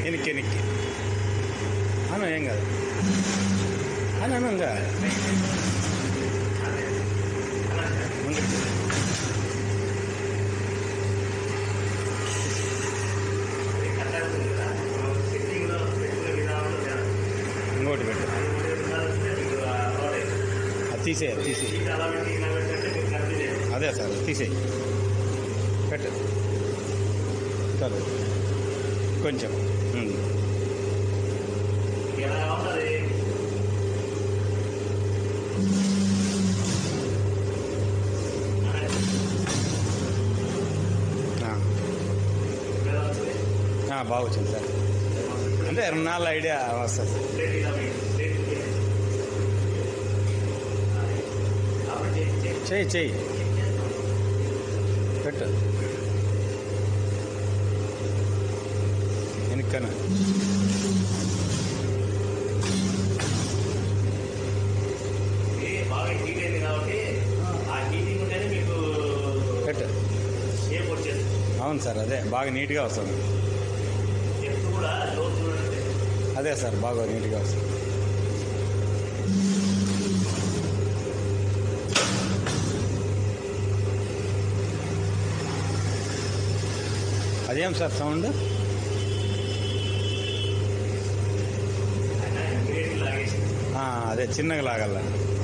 ఎనిక్కి ఎనిక్కి అను ఏం కాదు అని అను ఇంకా ముందుకు. ఇంకోటి పెట్టు అది తీసేయి అది తీసేయి అదే సార్ తీసేయి పెట్టు చాలు కొంచెం ఉమ్. ఆ. ఆ, బాగా వచ్చింది సార్ అంటే నాలుగు ఐడియా వస్తుంది చెయ్యి చెయ్యి పెట్టు వెనక్కన బాగా హీట్ అయింది కాబట్టి ఆ హీటింగ్ ఉంటేనే మీకు పెట్టు షేప్ వచ్చేస్తుంది అవును సార్ అదే బాగా నీట్గా వస్తుంది డెప్త్ కూడా లో చూడండి అదే సార్ బాగా నీట్గా వస్తుంది అదేం సార్ సౌండ్ ఆయన ఇమీడియట్ లాగేసి ఆ, అదే చిన్నగా లాగల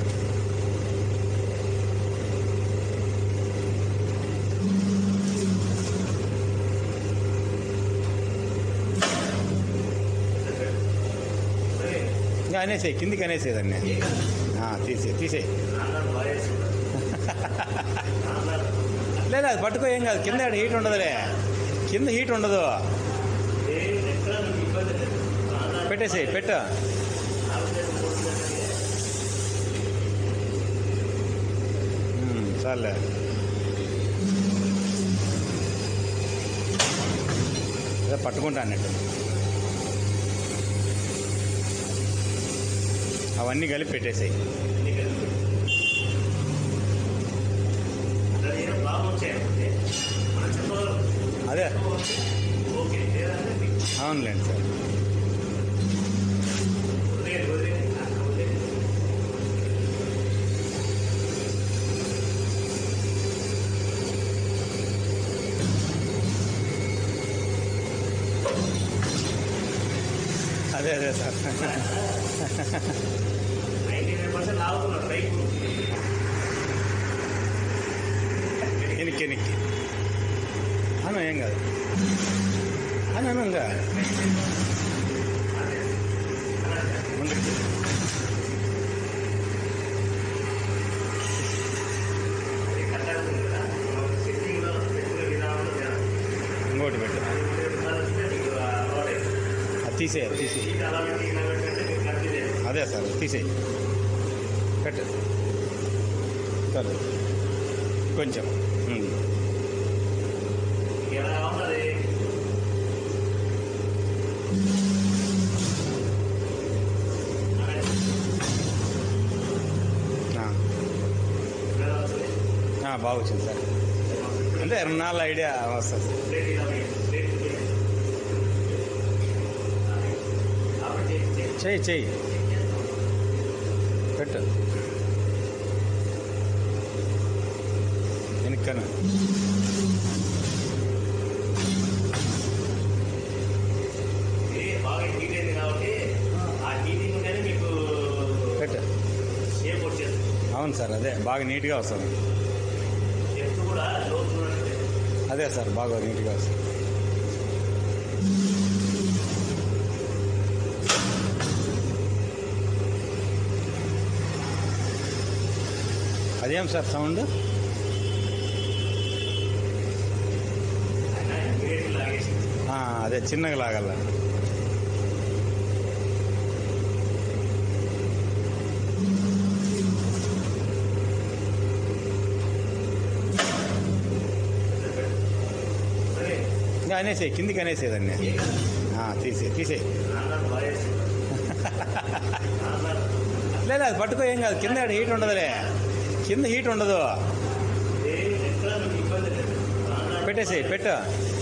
సరే ఇంకా అనేసేయి కిందికి అనేసేయి దాన్ని ఆ, తీసేయి తీసేయి నాన్నగారు బాగా చేస్తున్నారు నాన్నగారు లేదు అది పట్టుకో ఏం కాదు కింద హీట్ ఉండదులే కింద హీట్ ఉండదు ఏ ఎక్కడ మీకు ఇబ్బంది లేదు నాన్నగారు పెట్టేసేయి పెట్టు ఆవిడ పోతుందంటే ఉమ్, చాలే అదే పట్టుకుంటా అన్నట్టు అవన్నీ కలిపి పెట్టేసాయి అన్ని కలిపి అక్కడ ఏదో ప్రాబ్లం వచ్చాయంటే మనం చెప్పగలం అదే ఓకే లేదంటే మీకు అవునులేండి సార్ వదిలేయండి వదిలేయండి నాకు వదిలేయండి అదే అదే సార్ నైంటీ నైన్ పర్సెంట్ లాగుతున్నారు రైట్ ఎనిక్కి ఎనిక్కి అను ఏం కాదు అని అను ఇంకా ముందుకు. అది కరెక్ట్ అవుతుంది కదా సెట్టింగ్లో పెట్టుకునే విధానంలో తేడా. ఇంకోటి పెట్టు అది ఉండే విధానం వస్తే మీకు అలవాటు అవుతుంది. అది తీసేయి అది తీసేయి సీట్ అలా పెట్టి ఇలా పెట్టంటే మీకు కరెక్ట్ చేయాలి అదే సార్ తీసేయి పెట్టు చాలు కొంచెం ఉమ్. ఎలా కావాలి ఆ. ఆ, బాగా వచ్చింది సార్ అంటే నాలుగు ఐడియా వస్తుంది ప్లేట్ ఇలా వేయండి. ప్లేట్ వేయండి. కాబట్టి చేసి- చేసి- చెయ్యి చెయ్యి పెట్టు వెనక్కన ఇది బాగా హీట్ అయింది కాబట్టి ఆ హీటింగ్ ఉంటేనే మీకు పెట్టు షేప్ వచ్చేస్తుంది అవును సార్ అదే బాగా నీట్గా వస్తుంది డెప్త్ కూడా లో చూడండి అదే సార్ బాగా నీట్గా వస్తుంది అదేం సార్ సౌండ్ ఆయన ఇమీడియట్ లాగేసి ఆ, అదే చిన్నగా లాగల సరే ఇంకా అనేసేయి కిందికి అనేసేయి దాన్ని ఆ, తీసేయి తీసేయి నాన్నగారు బాగా చేస్తున్నారు నాన్నగారు లేదు అది పట్టుకో ఏం కాదు కింద హీట్ ఉండదులే కింద హీట్ ఉండదు ఏ ఎక్కడ మీకు ఇబ్బంది లేదు నాన్నగారు పెట్టేసేయి పెట్టు